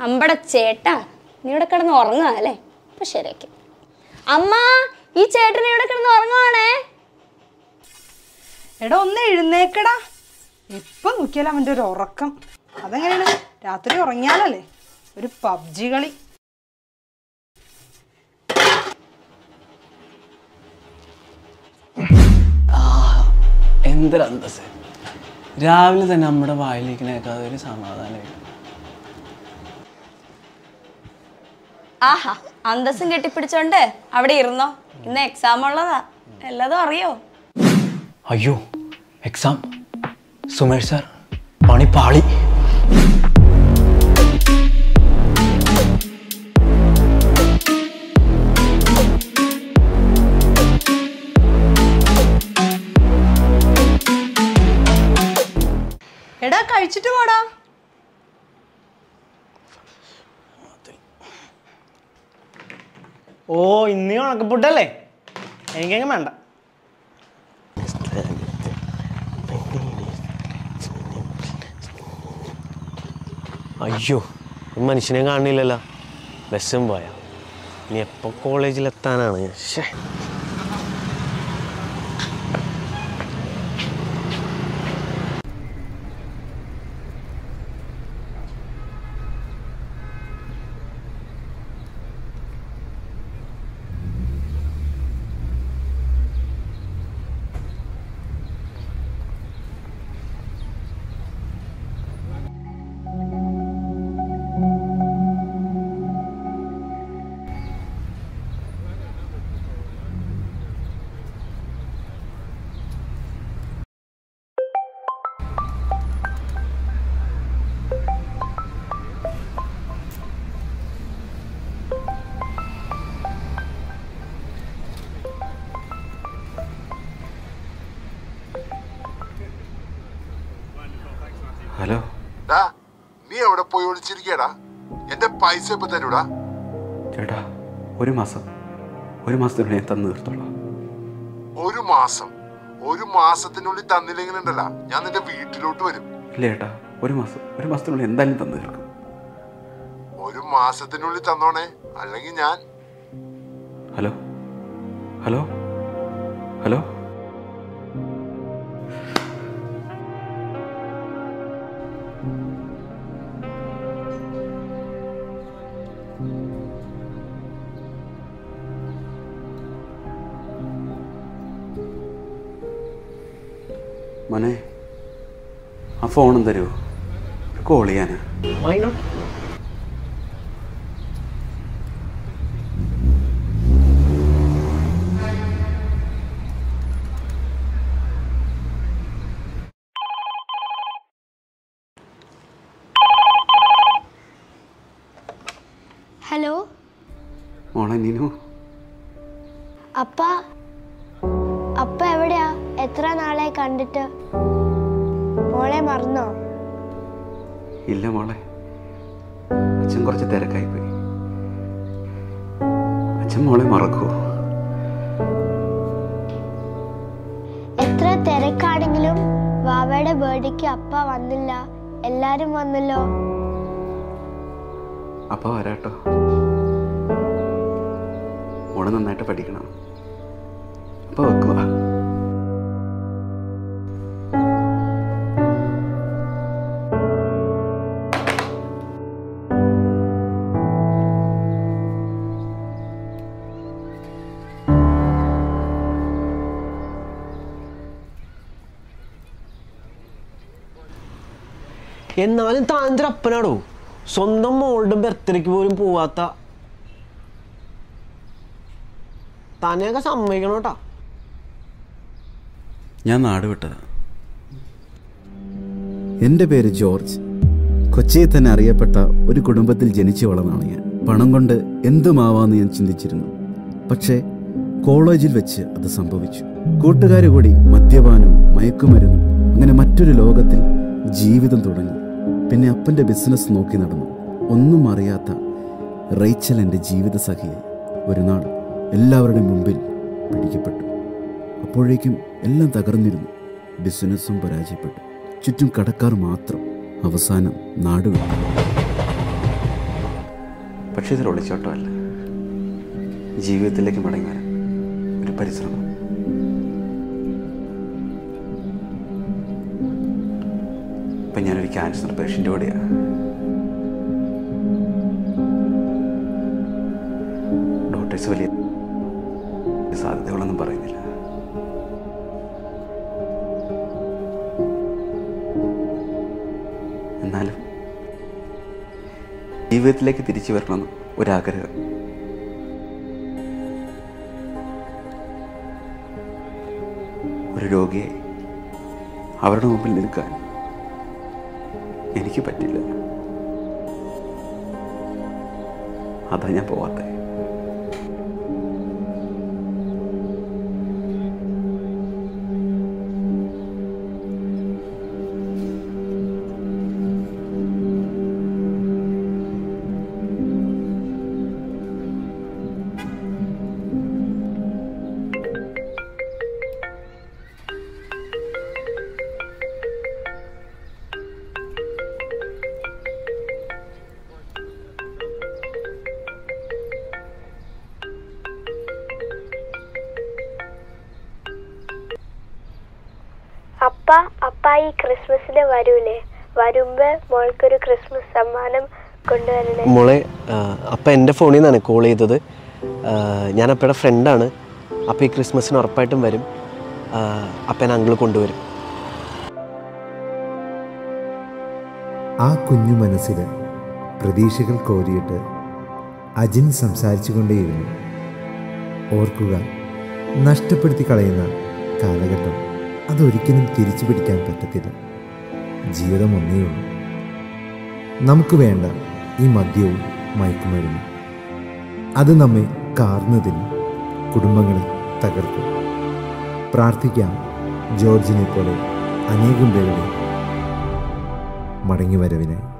അമ്പട ചേട്ടാ നീ ഇവിടെ കിടന്ന് ഉറങ്ങുക അല്ലേ അപ്പൊ ശരിയാക്കി അമ്മ ഈ ചേട്ടൻ ഇവിടെ കിടന്ന് ഉറങ്ങുവാണേ എടാ ഒന്ന് എഴുന്നേക്കടാ എപ്പം നോക്കിയാലും അവൻ്റെ ഒരു ഉറക്കം അതെങ്ങനെയാണ് രാത്രി ഉറങ്ങിയാലല്ലേ ഒരു പബ്ജി കളി എന്തൊരു അന്തസ് രാവിലെ തന്നെ നമ്മുടെ വായിലേക്ക് കേൾക്കാതെ ഒരു സമാധാനമില്ല ആഹാ അന്തസ്സും കെട്ടിപ്പിടിച്ചോണ്ട് അവിടെ ഇരുന്നോ ഇന്ന് എക്സാം ഉള്ളതാ എല്ലാതും അറിയോ അയ്യോ എക്സാം സുമേഷ് സാർ പണി പാളി എടാ കഴിച്ചിട്ട് പോടാ ഓ ഇന്ന് ഉണക്കപ്പുട്ടല്ലേ എനിക്കങ്ങ് വേണ്ട അയ്യോ ഈ മനുഷ്യനെ കാണില്ലല്ലോ ബസ്സും പോയാ ഇനി എപ്പോൾ കോളേജിലെത്താനാണ് ശേ ഹലോ ഡാ നീ എവിടെ പോയി ഒളിച്ചിരിക്കടാ എന്റെ പൈസ ഇപ്പൊ തരൂടാ ചേട്ടാ ഒരു മാസം ഒരു മാസത്തിനുള്ളിൽ ഞാൻ തന്നു തീർത്തോളാം ഒരു മാസം ഒരു മാസത്തിനുള്ളിൽ തന്നില്ലെങ്കിൽ ഉണ്ടല്ലോ ഞാൻ നിന്റെ വീട്ടിലോട്ട് വരും ഇല്ല ചേട്ടാ ഒരു മാസം ഒരു മാസത്തിനുള്ളിൽ എന്തായാലും തന്നു തീർക്കും ഒരു മാസത്തിനുള്ളിൽ തന്നോണേ അല്ലെങ്കിൽ ഞാൻ ഹലോ ഹലോ ഹലോ മോനെ ആ ഫോണും തരുമോ കോൾ ചെയ്യാനാ ഹലോ മോളെ നീനു അപ്പ അപ്പ എവിടെയാ എത്ര നാളെ കണ്ടിട്ട് മോളെ മറന്നോ ഇല്ല മോളെ അച്ഛൻ കുറച്ച് തിരക്കായി പോയി അച്ഛൻ മോളെ മറക്കുമോ എത്ര തിരക്കാണെങ്കിലും വാവയുടെ ബർത്ത്ഡേക്ക് അപ്പ വന്നില്ല എല്ലാരും വന്നല്ലോ അപ്പോൾ വരാട്ടോ മോള് നന്നായിട്ട് പഠിക്കണം അപ്പോൾ വെക്കുക എന്നാലും താൻ അപ്പനാടോ സ്വന്തം മോളുടെ ബർത്ത്ഡേക്ക് പോലും പോവാത്ത തന്നെയൊക്കെ സമ്മതിക്കണം കേട്ടാ ഞാൻ നാട് വിട്ടതാ എൻ്റെ പേര് ജോർജ് കൊച്ചിയിൽ തന്നെ അറിയപ്പെട്ട ഒരു കുടുംബത്തിൽ ജനിച്ചു വളർന്നാണ് ഞാൻ പണം കൊണ്ട് എന്തുമാവാന്ന് ഞാൻ ചിന്തിച്ചിരുന്നു പക്ഷേ കോളേജിൽ വെച്ച് അത് സംഭവിച്ചു കൂട്ടുകാർ കൂടി മദ്യപാനവും മയക്കുമരുന്നും അങ്ങനെ മറ്റൊരു ലോകത്തിൽ ജീവിതം തുടങ്ങി പിന്നെ അപ്പൻ്റെ ബിസിനസ് നോക്കി നടന്നു ഒന്നും അറിയാത്ത റേച്ചൽ എൻ്റെ ജീവിത സഖിയായി ഒരു നാൾ എല്ലാവരുടെയും മുമ്പിൽ പിടിക്കപ്പെട്ടു അപ്പോഴേക്കും എല്ലാം തകർന്നിരുന്നു ബിസിനസ്സും പരാജയപ്പെട്ടു ചുറ്റും കടക്കാർ മാത്രം അവസാനം നാടുവിട്ടു പക്ഷേ ഇതൊരു ഒളിച്ചോട്ടമല്ല ജീവിതത്തിലേക്ക് മടങ്ങി വരാൻ ഒരു പരിശ്രമം ഇപ്പം ഞാനൊരു ക്യാൻസർ പേഷ്യൻ്റ് കൂടെയാണ് ഡോക്ടേഴ്സ് വലിയ സാധ്യതകളൊന്നും പറയുന്നില്ല എന്നാലും ജീവിതത്തിലേക്ക് തിരിച്ചു വരണമെന്ന് ഒരാഗ്രഹം ഒരു രോഗിയെ അവരുടെ മുമ്പിൽ നിൽക്കാൻ എനിക്ക് പറ്റില്ല അതാ ഞാൻ പോവാത്തേ അപ്പ അപ്പ ഈ ക്രിസ്മസിന് വരൂലേ വരുമ്പോ മോൾക്കൊരു ക്രിസ്മസ് സമ്മാനം കൊണ്ടുവരണേ മോളെ ആ, അപ്പ എൻ്റെ ഫോണിൽ നിന്നാണ് കോൾ ചെയ്തത് ആ, ഞാൻ അപ്പയുടെ ഫ്രണ്ടാണ് അപ്പം ഈ ക്രിസ്മസിന് ഉറപ്പായിട്ടും വരും ആ, അപ്പനെ അങ്കിൾ കൊണ്ടുവരും ആ കുഞ്ഞു മനസ്സിൽ പ്രതീക്ഷകൾ കോരിയിട്ട് അജിൻ സംസാരിച്ചു കൊണ്ടേയിരുന്നു ഓർക്കുക നഷ്ടപ്പെടുത്തി കളയുന്ന കാലഘട്ടം അതൊരിക്കലും തിരിച്ചു പിടിക്കാൻ പറ്റത്തില്ല ജീവിതം ഒന്നേ ഉള്ളൂ നമുക്ക് വേണ്ട ഈ മദ്യവും മയക്കുമരുന്നും അത് നമ്മെ കാർന്നതിനും കുടുംബങ്ങളെ തകർക്കും പ്രാർത്ഥിക്കാം ജോർജിനെ പോലെ അനേകം പേരുടെ മടങ്ങിവരവിനായി